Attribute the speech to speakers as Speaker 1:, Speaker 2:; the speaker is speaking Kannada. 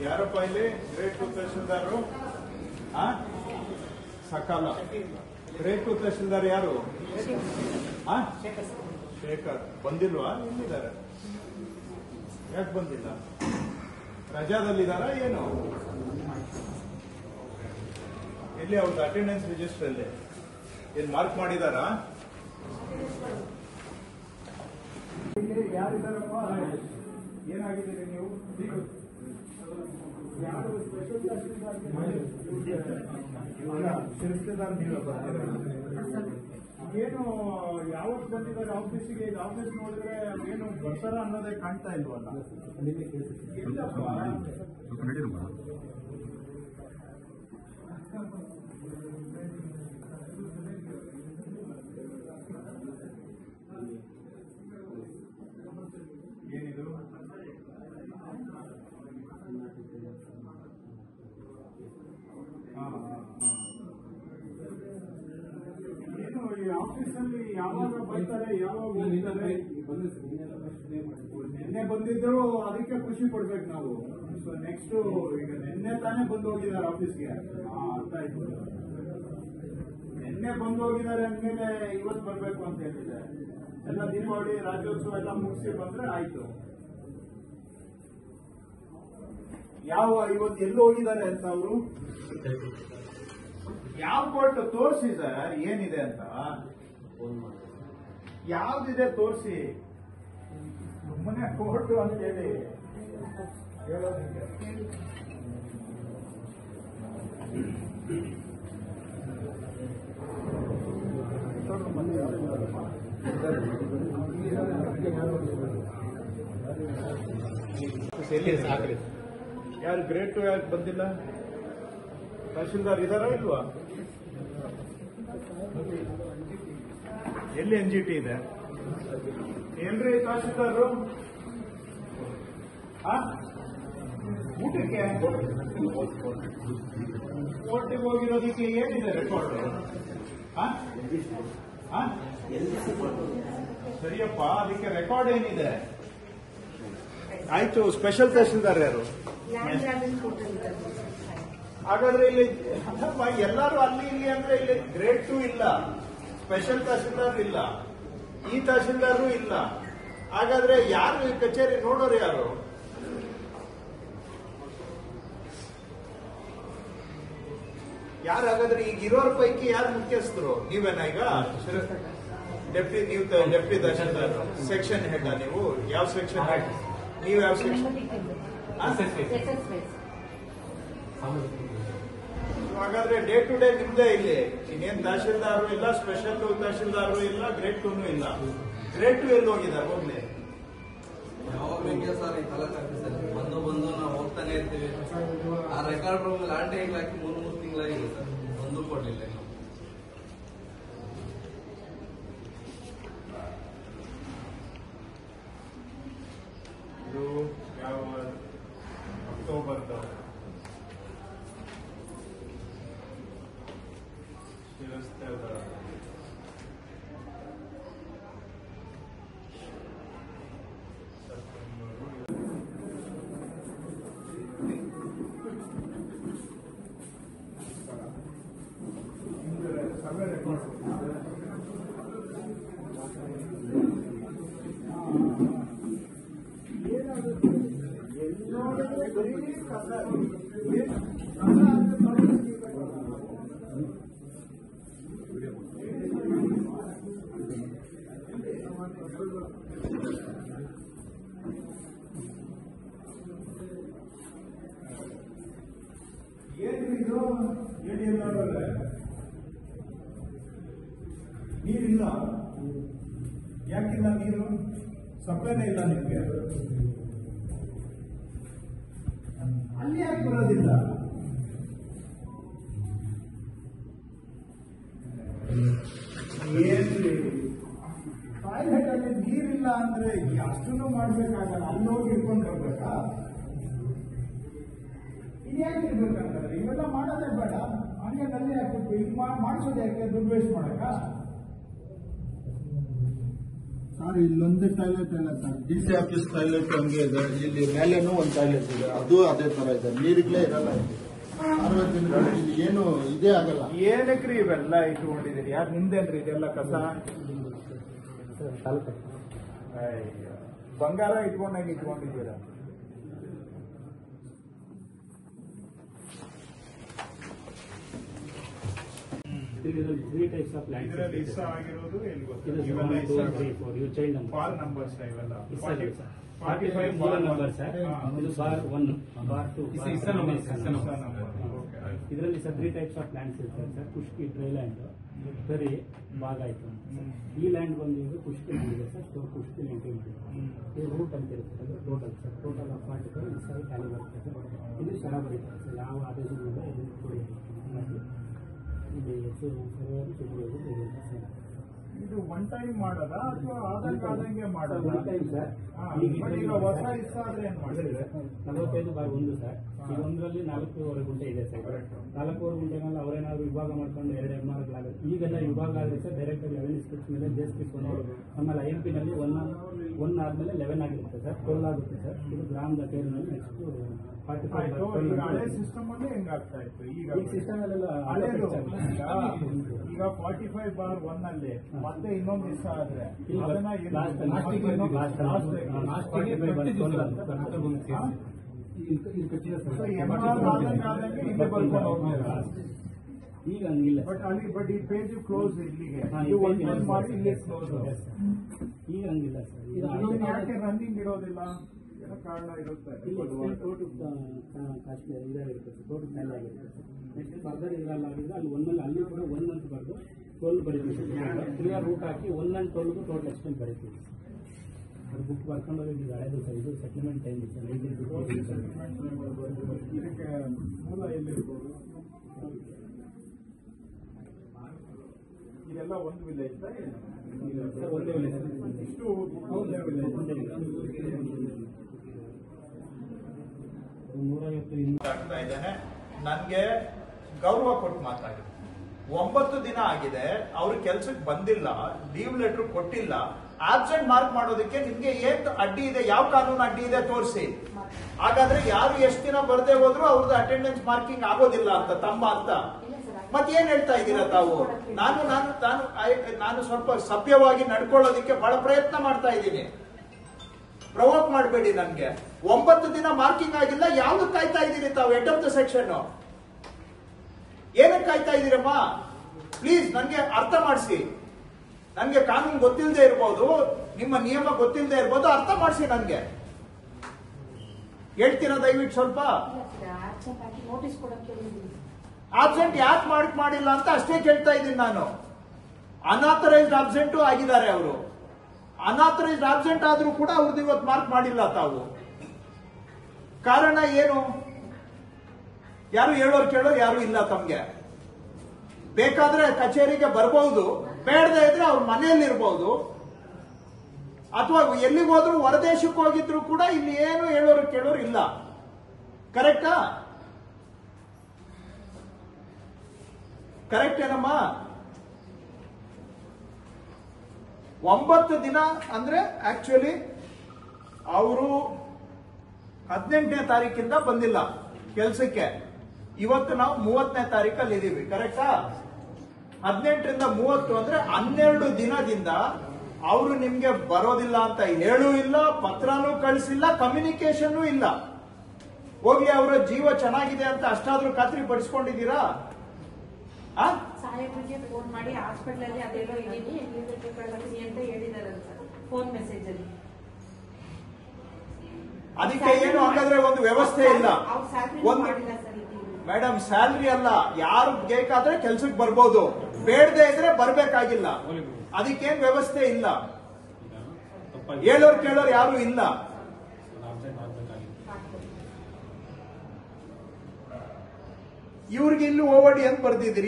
Speaker 1: ಯಾರಪ್ಪ ಇಲ್ಲಿ ಗ್ರೇಟ್ ಟು ತಹಶೀಲ್ದಾರು ಆ ಸಕಾಲ ಗ್ರೇಟ್ ಟು ತಹಶೀಲ್ದಾರ್ ಯಾರು ಆ ಶೇಖರ್ ಬಂದಿಲ್ವಾ ಎಲ್ಲಿದ್ದಾರೆ ಯಾಕೆ ಬಂದಿಲ್ಲ ರಜಾದಲ್ಲಿದ್ದಾರಾ ಏನು ಎಲ್ಲಿ ಅವ್ರದ್ದು ಅಟೆಂಡೆನ್ಸ್ ರಿಜಿಸ್ಟರ್ ಅಲ್ಲಿ ಏನ್ ಮಾರ್ಕ್ ಮಾಡಿದಾರಾ ಯಾರಿದ್ದಾರಪ್ಪ ಏನಾಗಿದ್ದೀರಿ ನೀವು ಯಾರು ಸ್ಪೆಷಲ್ ಶಿರಸ್ತೆದಾರ್ ನೀವು ಏನು ಯಾವತ್ತು ಬಂದಿದ್ದಾರೆ ಆಫೀಸಿಗೆ ಈಗ ಆಫೀಸ್ ನೋಡಿದ್ರೆ ಏನು ಬರ್ತಾರ ಅನ್ನೋದೇ ಕಾಣ್ತಾ ಇಲ್ವಲ್ಲ ಇಲ್ಲಪ್ಪ. ಏನಿದು ಹಾ, ಹಾ, ಹಾ. ಏನು ಈ ಆಫೀಸಲ್ಲಿ ಯಾವಾಗ ಬರ್ತಾರೆ ಯಾವಾಗ ಹೋಗ್ತಾರೆ ನಿನ್ನೆ ಬಂದಿದ್ರು ಅದಕ್ಕೆ ಖುಷಿ ಪಡ್ಬೇಕು ನಾವು ಸೊ ನೆಕ್ಸ್ಟ್ ಈಗ ನಿನ್ನೆ ತಾನೇ ಬಂದು ಹೋಗಿದ್ದಾರೆ ಆಫೀಸ್ಗೆ ಹಾ ಅರ್ಥ ಆಯ್ತು ನಿನ್ನೆ ಬಂದು ಹೋಗಿದ್ದಾರೆ ಅಂದ್ಮೇಲೆ ಇವತ್ತು ಬರ್ಬೇಕು ಅಂತ ಹೇಳಿದೆ ಎಲ್ಲ ದೀಪಾವಳಿ ರಾಜ್ಯೋತ್ಸವ ಎಲ್ಲ ಮುಗಿಸಿ ಬಂದ್ರೆ ಆಯ್ತು ಯಾವ ಇವತ್ತು ಎಲ್ಲಿ ಹೋಗಿದ್ದಾರೆ ಅಂತ ಅವರು ಯಾವ ಕೋರ್ಟ್ ತೋರಿಸಿ ಸರ್ ಏನಿದೆ ಅಂತ ಯಾವ್ದಿದೆ ತೋರಿಸಿ ಸುಮ್ಮನೆ ಕೋರ್ಟ್ ಅಂತ ಹೇಳಿ ಹೇಳೋದಕ್ಕೆ ಯಾರು ಗ್ರೇಟ್ ಯಾಕೆ ಬಂದಿಲ್ಲ ತಹಶೀಲ್ದಾರ್ ಇದಾರಾ ಇಲ್ವಾ ಎಲ್ಲಿ ಎನ್ ಜಿ ಟಿ ಇದೆ ಎಲ್ರಿ ತಹಶೀಲ್ದಾರು ಆ? ಊಟಕ್ಕೆ ಕೋರ್ಟಿಗೆ ಹೋಗಿರೋದಕ್ಕೆ ಏನಿದೆ ರೆಕಾರ್ಡ್ ಸರಿಯಪ್ಪ ಅದಕ್ಕೆ ರೆಕಾರ್ಡ್ ಏನಿದೆ ಆಯ್ತು ಸ್ಪೆಷಲ್ ತಹಶೀಲ್ದಾರ್ ಯಾರು
Speaker 2: ಲ್ಯಾಂಡ್ ಟ್ರಾವೆಲ್ ಪೋರ್ಟಲ್
Speaker 1: ಹಾಗಾದ್ರೆ ಇಲ್ಲಿ ಅಲ್ಲಪ್ಪ, ಎಲ್ಲರೂ ಅಲ್ಲಿ ಇಲ್ಲಿ ಅಂದ್ರೆ ಇಲ್ಲಿ ಗ್ರೇಡ್ ಟು ಇಲ್ಲ ಸ್ಪೆಷಲ್ ತಹಶೀಲ್ದಾರ್ ಇಲ್ಲ ಈ ತಹಶೀಲ್ದಾರು ಇಲ್ಲ ಹಾಗಾದ್ರೆ ಯಾರು ಈ ಕಚೇರಿ ನೋಡೋರು ಯಾರು ಯಾರು ಹಾಗಾದ್ರೆ ಈಗ ಇರೋರ್ ಪೈಕಿ ಯಾರು ಮುಖ್ಯಸ್ಥರು ನೀವೇನಾ ಈಗ ಡೆಪ್ಟಿ ನೀವು ಡೆಪ್ಟಿ ತಹಶೀಲ್ದಾರ್ ಸೆಕ್ಷನ್ ಹೆಡ್ ನೀವು ಯಾವ ಸೆಕ್ಷನ್ ಹೆಡ್ ನೀವು ಯಾವ ಸೆಕ್ಷನ್ ಹಾಗಾದ್ರೆ ಡೇ ಟು ಡೇ ನಿಮ್ದೇ ಇಲ್ಲಿ ಇನ್ನೇನ್ ತಹಶೀಲ್ದಾರು ಇಲ್ಲ ಸ್ಪೆಷಲ್ ತಹಶೀಲ್ದಾರು ಇಲ್ಲ ಗ್ರೇಡ್ ಟೂನು ಇಲ್ಲ ಗ್ರೇಡ್ ಟು ಎಲ್ಲಿ ಹೋಗಿದ್ದಾರೆ ಹೋಗ್ಲಿ
Speaker 3: ಯಾವಾಗ ಬೇಕೇ ಸರ್ ಈ ತಾಲೂಕ್ ಆಫೀಸಲ್ಲಿ ಬಂದು ಬಂದು ನಾವು ಹೋಗ್ತಾನೆ ಇರ್ತೀವಿ ಆ ರೆಕಾರ್ಡ್ ರೂಮ್ ಲಾಂಟಿ ಹಾಕಿ ಮೂರು ಮೂರು ತಿಂಗಳಾಗಿದೆ ಸರ್ ಒಂದು ಕೊಡ್ಲಿಲ್ಲ ಇನ್ನು
Speaker 1: ಇದು ಯಾವ ಅಕ್ಟೋಬರ್ ಸರ್ವೆ ರೆಕಾರ್ಡ್ ಏನು ಇದು ಏನಿಲ್ಲ ನೀರಿಲ್ಲ ಯಾಕಿಲ್ಲ ನೀರು ಸಪ್ಲೈನೇ ಇಲ್ಲ ನಿಮಗೆ ಅಲ್ಲಿ ಯಾಕೆ ಬರೋದಿಲ್ಲ ಏನ್ರಿ ಟಾಯ್ಲೆಟ್ ಅಲ್ಲಿ ನೀರಿಲ್ಲ ಅಂದ್ರೆ ಅಷ್ಟನ್ನು ಮಾಡ್ಬೇಕಾಗಲ್ಲ ಅಲ್ಲಿ ಹೋಗಿ ಇಟ್ಕೊಂಡು ಬರ್ಬೇಕಾ ಇದ್ಯಾಕೆ ಇರ್ಬೇಕಂತಂದ್ರೆ ಇವೆಲ್ಲ ಮಾಡೋದೇ ಬೇಡ ಹಂಗೆ ನಲ್ಲಿ ಹಾಕ್ಬಿಟ್ಟು ಈಗ ಮಾಡಿಸೋದು ಯಾಕೆ ದುಡ್ಡು ವೇಸ್ಟ್ ಮಾಡಕ್ಕ
Speaker 4: ಸರ್ ಇಲ್ಲೊಂದು ಟಾಯ್ಲೆಟ್ ಇಲ್ಲ sir D C office toilet ಹಂಗೆ ಇದೆ ಇಲ್ಲಿ ಮೇಲೇನೂ ಒಂದು ಟಾಯ್ಲೆಟ್ ಇದೆ ಅದು ಅದೇ ತರ ಇದೆ ನೀರಿಗ್ಲೇ ಇರಲ್ಲ ಇಲ್ಲಿ ಸಾರ್ವಜನಿಕರು ಇಲ್ಲಿ ಏನು ಇದೇ ಆಗಲ್ಲ
Speaker 1: ಏನಕ್ರಿ ಇವೆಲ್ಲ ಇಟ್ಕೊಂಡಿದ್ದೀರಿ ಯಾರು ನಿಮ್ದೇನ್ರಿ ಇದೆಲ್ಲ ಕಸ ಅಯ್ಯೋ. ಬಂಗಾರ ಇಟ್ಕೊಂಡಂಗೆ ಇಟ್ಕೊಂಡಿದ್ದೀರಾ
Speaker 5: ಇದರಲ್ಲಿ ತ್ರೀ ಟೈಪ್ಸ್ ಆಫ್ ಲ್ಯಾಂಡ್
Speaker 1: ಇದರಲ್ಲಿ ಇಷ್ಟ ಆಗಿರೋದು ಎಲ್ಲಿ ಗೊತ್ತು
Speaker 5: ಇದು
Speaker 1: ಇವೆಲ್ಲ
Speaker 5: ಒನ್ ಟೂ
Speaker 1: ಇಷ್ಟ
Speaker 5: ತ್ರೀ ಫೋರ್ ಇವು ಚೈಲ್ಡ್ ನಂಬರ್
Speaker 1: ಫಾಲ್ ನಂಬರ್ಸ್ ಇವೆಲ್ಲ
Speaker 5: ಫಾರ್ಟಿ ಫೈವ್ ಮೂಲ ನಂಬರ್ ಸರ್ ಇದು ಬಾರ್ ಒನ್ ಬಾರ್ ಟು ಇದರಲ್ಲಿ sir three types of lands ಇರ್ತದೆ ಸರ್ ಕುಷ್ಕಿ ಡ್ರೈ ಲ್ಯಾಂಡ್ ಸರಿ ಭಾಗ ಆಯ್ತು ಅಂತ ಸರ್. ಈ ಲ್ಯಾಂಡ್ ಬಂದು ಈಗ ಕುಷ್ಕಿ ಲ್ಯಾಂಡ್ ಇದೆ ಸರ್ ಸೊ ಕುಷ್ಕಿ ಲ್ಯಾಂಡ್ ಇದೆ ಇದು ರೂಟ್ ಅಂತ ಇರುತ್ತೆ ಅದು total sir total of forty five ಈ ಸರಿ ಖಾಲಿ ಬರುತ್ತೆ ಸರ್ ಇದು ಶರ ಬರೀತಾರೆ ಸರ್ ಯಾವ ಆದೇಶದಿಂದ ಇದನ್ನು ಕೊಡಿ ಹಾಗಾಗಿ ಇದು ಹೆಚ್ಚು ಸರಿಯಾಗಿ ಸಿಗುವುದು ಇದೆ ಸರ್
Speaker 1: ಇದು ಒನ್ ಟೈಮ್ ಮಾಡೋದ ಅಥವಾ ಆದಂಗೆ ಆದಂಗೆ ಮಾಡೋದ
Speaker 5: ಒನ್ ಟೈಮ್ ಸರ್
Speaker 1: ಹಾ, but ಈಗ ಹೊಸ ಇಷ್ಟ ಆದ್ರೆ ಏನ್ ಮಾಡಿದ್ರೆ
Speaker 5: ನಲವತ್ತೈದು ಬಾರ್ ಒಂದು ಸರ್ ಈ ಒಂದರಲ್ಲಿ ನಾಲ್ಕೂವರೆ ಗುಂಟೆ ಇದೆ ಸರ್
Speaker 1: Correct.
Speaker 5: ನಾಲ್ಕೂವರೆ ಗುಂಟೆನಲ್ಲಿ ಅವರೇನಾದ್ರು ವಿಭಾಗ ಮಾಡ್ಕೊಂಡು ಎರಡು ಎಮ್ಮಾರ್ಗಳಾಗುತ್ತೆ ಈಗೆಲ್ಲ ವಿಭಾಗ ಆದ್ರೆ ಸರ್ ಡೈರೆಕ್ಟ್ ಆಗಿ ಲೆವೆನ್ ಸ್ಕಿಟ್ಸ್ ಮೇಲೆ ಜೆ ಸ್ಕಿಟ್ಸ್ ಒಂದು ಆಮೇಲೆ ಐ ಎಂ ಪಿ ನಲ್ಲಿ ಒನ್ ಒನ್ ಆದ್ಮೇಲೆ ಲೆವೆನ್ ಆಗಿರುತ್ತೆ ಸರ್ ಟ್ವೆಲ್ ಆಗುತ್ತೆ ಸರ್ ಇದು ಗ್ರಾಮದ ಟೇರಿನಲ್ಲಿ ನೆಕ್ಸ್ಟ್ ಫಾರ್ಟಿ
Speaker 1: ಆಯ್ತು ಈಗ ಹಳೆ
Speaker 5: ಫೈವ್
Speaker 1: ಸಿಸ್ಟಮ್ ಅಲ್ಲಿ ಹೆಂಗಾಗ್ತಾ ಇತ್ತು ಈಗ
Speaker 5: ಈಗ ಸಿಸ್ಟಮ್ ಅಲ್ಲೆಲ್ಲ
Speaker 1: ಹಳೇದು
Speaker 5: ಈಗ
Speaker 1: ಈಗ ಫಾರ್ಟಿ ಫೈವ್ ಬಾರ್ ಒನ್ ಅಲ್ಲಿ ಮತ್ತೆ ಇನ್ನೊಂದು ಇಷ್ಟ ಆದ್ರೆ
Speaker 5: ಇಲ್ಲ,
Speaker 1: ಅದನ್ನ ಏನು-
Speaker 5: last ಅಲ್ಲಿ,
Speaker 1: last ಗೆ ಇನ್ನೊಂದು-
Speaker 5: last ಅಲ್ಲಿ,
Speaker 1: last ಗೆ.
Speaker 5: last ಗೆ by one twelve ಅಂತ
Speaker 1: ಹಾ? So,
Speaker 5: ಸರ್
Speaker 1: MR ಆದಂಗೆ ಆದಂಗೆ ಇಲ್ಲಿ ಬರ್ಕೊಂಡು ಹೋಗ್ತೀರಾ?
Speaker 5: ಈಗ ಹಂಗಿಲ್ಲ
Speaker 1: ಬಟ್ ಅಲ್ಲಿ ಬಟ್ ಈ ಪೇಜ್ ಕ್ಲೋಸ್ ಇಲ್ಲಿಗೆ
Speaker 5: ಹಾ, ಈ
Speaker 1: ಇದು
Speaker 5: page
Speaker 1: ಒಂದು
Speaker 5: close
Speaker 1: ಮಾಡಿ ಇಲ್ಲಿ
Speaker 5: Yes,
Speaker 1: ಕ್ಲೋಸ್
Speaker 5: yes, sir. ಈಗ ಹಂಗಿಲ್ಲ ಸರ್ ಈಗ
Speaker 1: ಇದನ್ನ ಯಾಕೆ ರನ್ನಿಂಗ್ ಇರೋದಿಲ್ಲ ಏನೋ ಕಾರಣ ಇರುತ್ತೆ
Speaker 5: ಇಲ್ಲಿ ಎಕ್ಸ್ಟೆಂಡ್ ಟೋಟು ಕಾಸ್ಟ್ ಇದಾಗಿರುತ್ತೆ ಸರ್ ಟೋಟು ಖಾಲಿ ಆಗಿರುತ್ತೆ ಸರ್ ನೆಕ್ಸ್ಟ್ ಫರ್ದರ್ ಇದ್ರಲ್ಲಿ ಆಗಿದ್ರೆ ಅಲ್ಲಿ ಒಂದಲ್ಲಿ ಅಲ್ಲಿ ಕೂಡ ಒನ್ ಮಂತ್ ಬರೆದು ಟ್ವೆಲ್ ಬರೀತೀವಿ ಸರ್ ಕ್ಲಿಯರ್ ರೂಟ್ ಹಾಕಿ ಒನ್ ಅಂಡ್ ಟ್ವೆಲ್ಗೂ ಟೋಟಲ್ ಎಕ್ಸ್ಟೆಂಡ್ ಬರೀತೀವಿ ಸರ್ ಅದು ಬುಕ್ ಬರ್ಕೊಂಡು ಹೋಗಿ ಇದು ಹಳೆದು ಸರ್ ಇದು ಸೆಟ್ಲ್ಮೆಂಟ್ ಟೈಮ್ ಸರ್ ನೈನ್ಟೀನ್
Speaker 1: ಇದಕ್ಕೆ ಮೂಲ ಎಲ್ಲಿರ್ಬೋದು ಇದೆಲ್ಲ ಒಂದು ವಿಲೇಜ್
Speaker 5: ಸರ್ ಒಂದೇ ವೇಳೆ ಸರ್
Speaker 1: ಇಷ್ಟು ಒಂದೇ ವಿಲೇಜ್
Speaker 5: ನೂರೈವತ್ತು ಇನ್ನೂರು
Speaker 1: ಆಗ್ತಾ ಇದ್ದೇನೆ ನನ್ಗೆ ಗೌರವ ಕೊಟ್ಟು ಮಾತಾಡಿ ಒಂಬತ್ತು ದಿನ ಆಗಿದೆ ಅವ್ರ ಕೆಲ್ಸಕ್ಕೆ ಬಂದಿಲ್ಲ ಲೀವ್ ಲೆಟರ್ ಕೊಟ್ಟಿಲ್ಲ ಆಬ್ಸೆಂಟ್ ಮಾರ್ಕ್ ಮಾಡೋದಕ್ಕೆ ನಿಮ್ಗೆ ಏನ್ ಅಡ್ಡಿ ಇದೆ ಯಾವ ಕಾನೂನು ಅಡ್ಡಿ ಇದೆ ತೋರಿಸಿ ಹಾಗಾದ್ರೆ ಯಾರು ಎಷ್ಟು ದಿನ ಬರ್ದೇ ಹೋದ್ರು ಅವ್ರದ್ದು ಅಟೆಂಡೆನ್ಸ್ ಮಾರ್ಕಿಂಗ್ ಆಗೋದಿಲ್ಲ ಅಂತ ತಮ್ಮ ಅಂತ ಮತ್ ಏನ್ ಹೇಳ್ತಾ ಇದ್ದೀರಾ ತಾವು ನಾನು ನಾನು ನಾನು I- ನಾನು ಸ್ವಲ್ಪ ಸಭ್ಯವಾಗಿ ನಡ್ಕೊಳ್ಳೋದಕ್ಕೆ ಬಹಳ ಪ್ರಯತ್ನ ಮಾಡ್ತಾ ಇದ್ದೀನಿ ಪ್ರವೋಕ್ ಮಾಡಬೇಡಿ ನನ್ಗೆ ಒಂಬತ್ತು ದಿನ ಮಾರ್ಕಿಂಗ್ ಆಗಿಲ್ಲ ಯಾವ್ದಕ್ಕೆ ಕಾಯ್ತಾ ಇದ್ದೀರಿ ತಾವು ಹೆಡ್ ಆಫ್ ದ ಸೆಕ್ಷನ್ ಏನಕ್ಕೆ ಕಾಯ್ತಾ ಇದ್ದೀರಮ್ಮ ಪ್ಲೀಸ್ ನನ್ಗೆ ಅರ್ಥ ಮಾಡಿಸಿ ನನ್ಗೆ ಕಾನೂನು ಗೊತ್ತಿಲ್ಲದೆ ಇರ್ಬೋದು ನಿಮ್ಮ ನಿಯಮ ಗೊತ್ತಿಲ್ಲದೆ ಇರ್ಬೋದು ಅರ್ಥ ಮಾಡಿಸಿ ನನ್ಗೆ ಹೇಳ್ತೀರಾ ದಯವಿಟ್ಟು ಸ್ವಲ್ಪ
Speaker 2: ಆಬ್ಸೆಂಟ್ ಹಾಕಿ ನೋಟಿಸ್ ಕೊಡಕ್ಕೆ ಹೇಳಿದ್ದೀನಿ
Speaker 1: ಆಬ್ಸೆಂಟ್ ಯಾಕೆ ಮಾರ್ಕ್ ಮಾಡಿಲ್ಲ ಅಂತ ಅಷ್ಟೇ ಕೇಳ್ತಾ ಇದ್ದೀನಿ ನಾನು ಅನಾಥರೈಸ್ಡ್ ಆಬ್ಸೆಂಟು ಆಗಿದ್ದಾರೆ ಅವರು ಅನಾಥರೈಸ್ಡ್ ಆಬ್ಸೆಂಟ್ ಆದ್ರೂ ಕೂಡ ಅವ್ರದ್ದು ಇವತ್ತು ಮಾರ್ಕ್ ಮಾಡಿಲ್ಲ ತಾವು ಕಾರಣ ಏನು ಯಾರು ಹೇಳೋರು ಕೇಳೋರು ಯಾರು ಇಲ್ಲ ತಮ್ಗೆ ಬೇಕಾದ್ರೆ ಕಚೇರಿಗೆ ಬರ್ಬಹುದು ಬೇಡದೆ ಇದ್ರೆ ಅವ್ರ ಮನೆಯಲ್ಲಿ ಇರ್ಬೋದು ಅಥವಾ ಎಲ್ಲಿಗೆ ಹೋದ್ರು ಹೊರದೇಶಕ್ಕೆ ಹೋಗಿದ್ರು ಕೂಡ ಇಲ್ಲಿ ಏನು ಹೇಳೋರು ಕೇಳೋರು ಇಲ್ಲ ಕರೆಕ್ಟಾ ಕರೆಕ್ಟ್ ಏನಮ್ಮ ಒಂಬತ್ತು ದಿನ ಅಂದ್ರೆ ಆಕ್ಚುಲಿ ಅವರು ಹದಿನೆಂಟನೇ ತಾರೀಕಿಂದ ಬಂದಿಲ್ಲ ಕೆಲಸಕ್ಕೆ ಇವತ್ತು ನಾವು ಮೂವತ್ತನೇ ತಾರೀಕಲ್ಲಿ ಇದೀವಿ ಕರೆಕ್ಟಾ ಹದಿನೆಂಟರಿಂದ ಮೂವತ್ತು ಅಂದ್ರೆ ಹನ್ನೆರಡು ದಿನದಿಂದ ಅವರು ನಿಮ್ಗೆ ಬರೋದಿಲ್ಲ ಅಂತ ಹೇಳೂ ಇಲ್ಲ ಪತ್ರನೂ ಕಳಿಸಿಲ್ಲ ಕಮ್ಯುನಿಕೇಶನ್ ಇಲ್ಲ ಹೋಗ್ಲಿ ಅವರ ಜೀವ ಚೆನ್ನಾಗಿದೆ ಅಂತ ಅಷ್ಟಾದ್ರೂ ಖಾತ್ರಿ ಪಡಿಸ್ಕೊಂಡಿದ್ದೀರಾ ಆ
Speaker 2: ಸಾಹೇಬ್ರಿಗೆ ಫೋನ್ ಮಾಡಿ ಹಾಸ್ಪಿಟಲ್ ಅಲ್ಲಿ ಅದೆಲ್ಲೋ ಇದೀನಿ ಲೀವ್ ಲೆಟರ್ ಕಳ್ಸಿದೀನಿ ಅಂತ ಹೇಳಿದಾರಂತ ಫೋನ್ ಮೆಸೇಜ್ ಅಲ್ಲಿ
Speaker 1: ಅದಕ್ಕೆ ಏನು ಹಾಗಾದ್ರೆ ಒಂದು ವ್ಯವಸ್ಥೆ ಇಲ್ಲ
Speaker 2: ಅವ್ರ ಸ್ಯಾಲ್ರಿ
Speaker 1: ಒಂದು
Speaker 2: ಮಾಡಿಲ್ಲ ಸರ್ ಇದು
Speaker 1: ಮೇಡಮ್ ಸ್ಯಾಲ್ರಿ ಅಲ್ಲ ಯಾರು ಬೇಕಾದ್ರೆ ಕೆಲ್ಸಕ್ಕೆ ಬರ್ಬೋದು ಬೇಡದೆ ಇದ್ರೆ ಬರ್ಬೇಕಾಗಿಲ್ಲ ಅದಕ್ಕೇನ್ ವ್ಯವಸ್ಥೆ ಇಲ್ಲ ಹೇಳೋರ್ ಕೇಳೋರು ಯಾರು ಇಲ್ಲ ಇವ್ರಿಗೆ ಇಲ್ಲಿ ಓವಡಿ ಅಂತ ಬರ್ದಿದ್ದೀರಿ